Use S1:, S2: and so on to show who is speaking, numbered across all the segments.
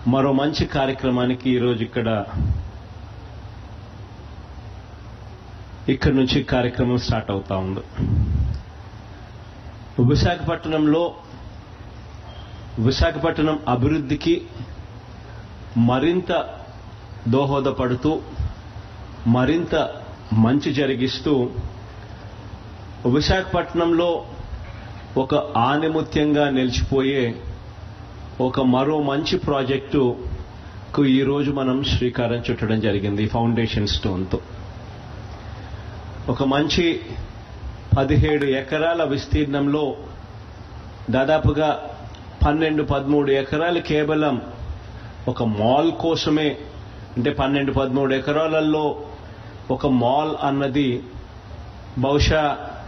S1: మరో మంచి కార్యక్రమానికి ఈరోజు ఇక్కడ ఇక్కడ నుంచి కార్యక్రమం స్టార్ట్ అవుతా ఉంది విశాఖపట్నంలో విశాఖపట్నం అభివృద్ధికి మరింత దోహదపడుతూ మరింత మంచి జరిగిస్తూ విశాఖపట్నంలో ఒక ఆనిముత్యంగా నిలిచిపోయే ఒక మరో మంచి ప్రాజెక్టుకు ఈరోజు మనం శ్రీకారం చుట్టడం జరిగింది ఫౌండేషన్ స్టోన్తో ఒక మంచి పదిహేడు ఎకరాల విస్తీర్ణంలో దాదాపుగా పన్నెండు పదమూడు ఎకరాలు కేవలం ఒక మాల్ కోసమే అంటే పన్నెండు పదమూడు ఎకరాలలో ఒక మాల్ అన్నది బహుశా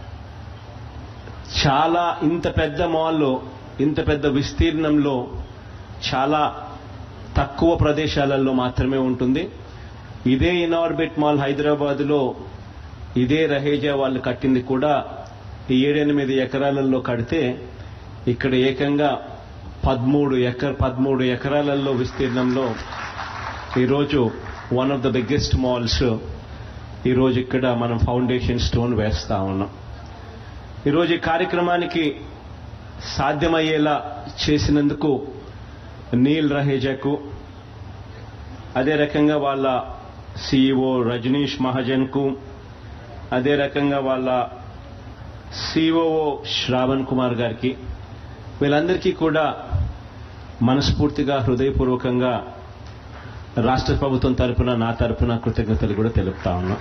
S1: చాలా ఇంత పెద్ద మాల్ ఇంత పెద్ద విస్తీర్ణంలో చాలా తక్కువ ప్రదేశాలలో మాత్రమే ఉంటుంది ఇదే ఇనార్బిట్ మాల్ హైదరాబాద్లో ఇదే రహేజా వాళ్ళు కట్టింది కూడా ఈ ఏడెనిమిది ఎకరాలలో కడితే ఇక్కడ ఏకంగా పదమూడు ఎకర పదమూడు ఎకరాలలో విస్తీర్ణంలో ఈరోజు one of the biggest malls ఈరోజు ఇక్కడ మనం ఫౌండేషన్ స్టోన్ వేస్తా ఉన్నాం ఈరోజు ఈ కార్యక్రమానికి సాధ్యమయ్యేలా చేసినందుకు నీల్ రహేజాకు అదే రకంగా వాళ్ళ సిఇఓ రజనీష్ మహాజన్కు అదే రకంగా వాళ్ళ సిఓఓ శ్రావణ్ కుమార్ గారికి వీళ్ళందరికీ కూడా మనస్ఫూర్తిగా హృదయపూర్వకంగా రాష్ట్ర ప్రభుత్వం తరపున నా తరపున కృతజ్ఞతలు కూడా తెలుపుతా ఉన్నా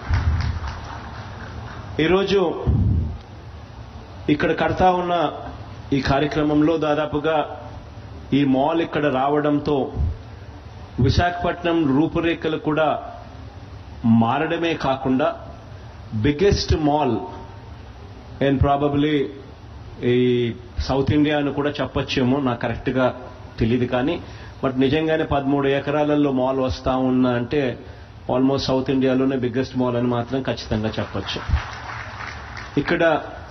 S1: ఈరోజు ఇక్కడ కడతా ఉన్న ఈ కార్యక్రమంలో దాదాపుగా ఈ మాల్ ఇక్కడ రావడంతో విశాఖపట్నం రూపురేఖలు కూడా మారడమే కాకుండా బిగ్గెస్ట్ మాల్ అండ్ ప్రాబబ్లీ ఈ సౌత్ ఇండియా అని కూడా చెప్పొచ్చేమో నాకు కరెక్ట్ గా తెలియదు కానీ బట్ నిజంగానే పదమూడు ఎకరాలలో మాల్ వస్తా ఉన్నా అంటే ఆల్మోస్ట్ సౌత్ ఇండియాలోనే బిగ్గెస్ట్ మాల్ అని మాత్రం ఖచ్చితంగా చెప్పొచ్చు ఇక్కడ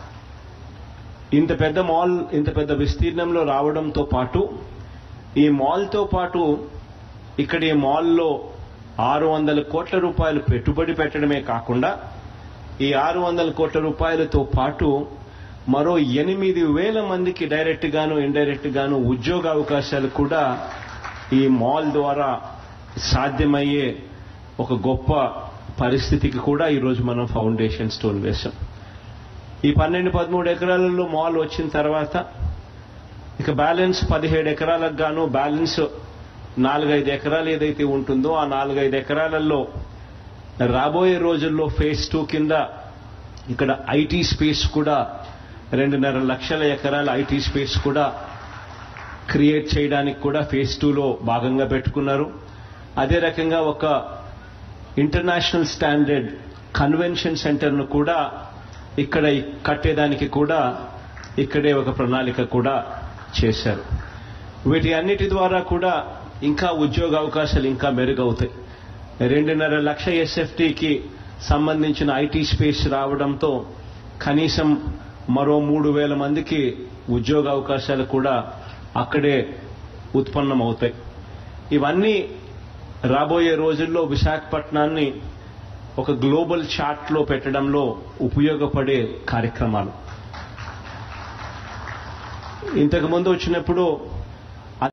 S1: ఇంత పెద్ద మాల్ ఇంత పెద్ద విస్తీర్ణంలో రావడంతో పాటు ఈ మాల్తో పాటు ఇక్కడ ఈ మాల్లో ఆరు వందల కోట్ల రూపాయలు పెట్టుబడి పెట్టడమే కాకుండా ఈ ఆరు వందల కోట్ల రూపాయలతో పాటు మరో ఎనిమిది వేల మందికి డైరెక్ట్ గాను ఇండైరెక్ట్ గాను ఉద్యోగ అవకాశాలు కూడా ఈ మాల్ ద్వారా సాధ్యమయ్యే ఒక గొప్ప పరిస్థితికి కూడా ఈరోజు మనం ఫౌండేషన్ స్టోన్ వేశాం ఈ పన్నెండు పదమూడు ఎకరాలలో మాల్ వచ్చిన తర్వాత ఇక బ్యాలెన్స్ పదిహేడు ఎకరాలకు గాను బ్యాలెన్స్ నాలుగైదు ఎకరాలు ఏదైతే ఉంటుందో ఆ నాలుగైదు ఎకరాలలో రాబోయే రోజుల్లో ఫేజ్ టూ కింద ఇక్కడ ఐటీ స్పేస్ కూడా రెండున్నర లక్షల ఎకరాల ఐటీ స్పేస్ కూడా క్రియేట్ చేయడానికి కూడా ఫేజ్ టూలో భాగంగా పెట్టుకున్నారు అదే రకంగా ఒక ఇంటర్నేషనల్ స్టాండర్డ్ కన్వెన్షన్ సెంటర్ను కూడా ఇక్కడ కట్టేదానికి కూడా ఇక్కడే ఒక ప్రణాళిక కూడా చేశారు వీటి అన్నిటి ద్వారా కూడా ఇంకా ఉద్యోగ అవకాశాలు ఇంకా మెరుగవుతాయి రెండున్నర లక్ష ఎస్ఎఫ్టీకి సంబంధించిన ఐటీ స్పేస్ రావడంతో కనీసం మరో మూడు వేల మందికి ఉద్యోగ అవకాశాలు కూడా అక్కడే ఉత్పన్నమవుతాయి ఇవన్నీ రాబోయే రోజుల్లో విశాఖపట్నాన్ని ఒక గ్లోబల్ చార్ట్లో పెట్టడంలో ఉపయోగపడే కార్యక్రమాలు ఇంతకు ముందు వచ్చినప్పుడు